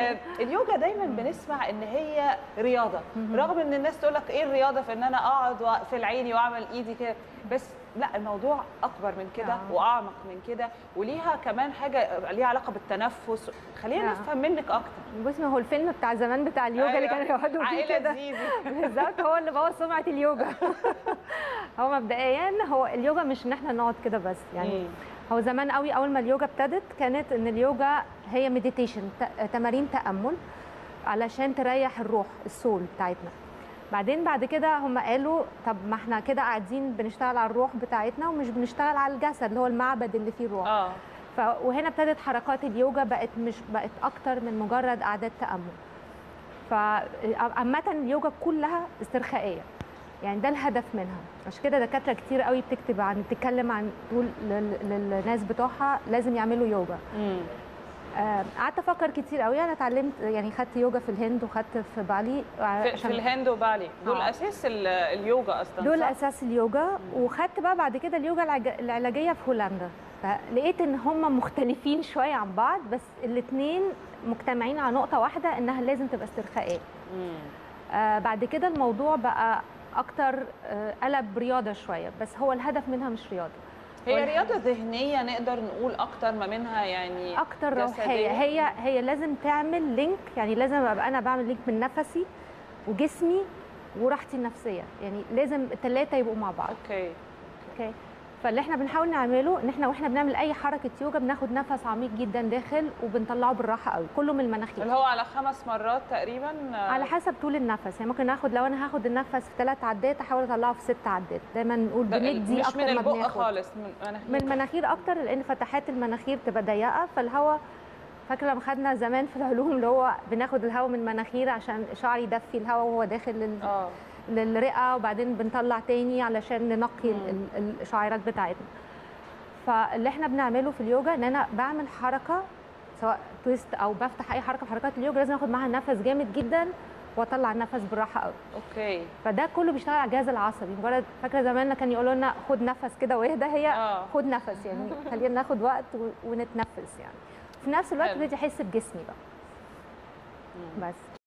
آه، اليوجا دايما بنسمع ان هي رياضه رغم ان الناس تقول لك ايه الرياضه في ان انا اقعد واقفل عيني واعمل ايدي كده بس لا الموضوع اكبر من كده آه. واعمق من كده وليها كمان حاجه ليها علاقه بالتنفس خلينا آه. نفهم منك اكتر بصي ما هو الفيلم بتاع زمان بتاع اليوجا اللي أيوة. كانوا يقعدوا فيه عائلة كده زيزي. بالظبط هو اللي بوظ سمعه اليوجا هو مبدئيا هو اليوجا مش ان احنا نقعد كده بس يعني مم. هو زمان قوي اول ما اليوجا ابتدت كانت ان اليوجا هي مديتيشن تمارين تامل علشان تريح الروح السول بتاعتنا بعدين بعد كده هم قالوا طب ما احنا كده قاعدين بنشتغل على الروح بتاعتنا ومش بنشتغل على الجسد اللي هو المعبد اللي فيه الروح اه ف... وهنا ابتدت حركات اليوجا بقت مش بقت اكتر من مجرد قعدات تامل فعامة اليوجا كلها استرخائية يعني ده الهدف منها عشان كده دكاترة كتير قوي بتكتب عن بتتكلم عن تقول لل... للناس بتوعها لازم يعملوا يوجا مم. آه، قعدت افكر كتير قوي انا اتعلمت يعني خدت يوجا في الهند وخدت في بالي في, في الهند وبالي دول آه. اساس ال- اليوجا اصلا دول صح؟ اساس اليوجا وخدت بقى بعد كده اليوجا العج- العلاجيه في هولندا فلقيت ان هم مختلفين شويه عن بعض بس الاثنين مجتمعين على نقطه واحده انها لازم تبقى استرخائيه مم. آه بعد كده الموضوع بقى اكتر آه قلب رياضه شويه بس هو الهدف منها مش رياضه هي والهدف- رياضه ذهنيه نقدر نقول اكتر ما منها يعني اكتر جسدية. روحيه هي هي لازم تعمل لينك يعني لازم ابقى انا بعمل لينك من نفسي وجسمي وراحتي النفسيه يعني لازم الثلاثه يبقوا مع بعض اوكي اوكي فاللي احنا بنحاول نعمله ان احنا واحنا بنعمل اي حركه يوجا بناخد نفس عميق جدا داخل وبنطلعه بالراحه قوي كله من المناخير اللي هو على خمس مرات تقريبا آه، على حسب طول النفس يعني ممكن ناخد لو انا هاخد النفس في ثلاث عدات احاول اطلعه في ست عدات دايما نقول ده بندي مش اكتر من ما البق بناخد خالص من مناخير من المناخير اكتر لان فتحات المناخير تبقى ضيقه فالهواء فاكره لما خدنا زمان في العلوم اللي هو بناخد الهواء من المناخير عشان الشعر يدفي الهواء وهو داخل لل... اه للرئه وبعدين بنطلع تاني علشان ننقي ال- ال- الشعيرات بتاعتنا فاللي احنا بنعمله في اليوجا ان انا بعمل حركه سواء تويست او بفتح اي حركه في حركات اليوجا لازم اخد معاها نفس جامد جدا واطلع النفس بالراحه قوي اوكي فده كله بيشتغل على الجهاز العصبي مجرد فاكره زمان كان يقولوا لنا خد نفس كده واهدى هي آه. خد نفس يعني خلينا ناخد وقت و- ونتنفس يعني في نفس الوقت حلو. بدي احس بجسمي بقى بس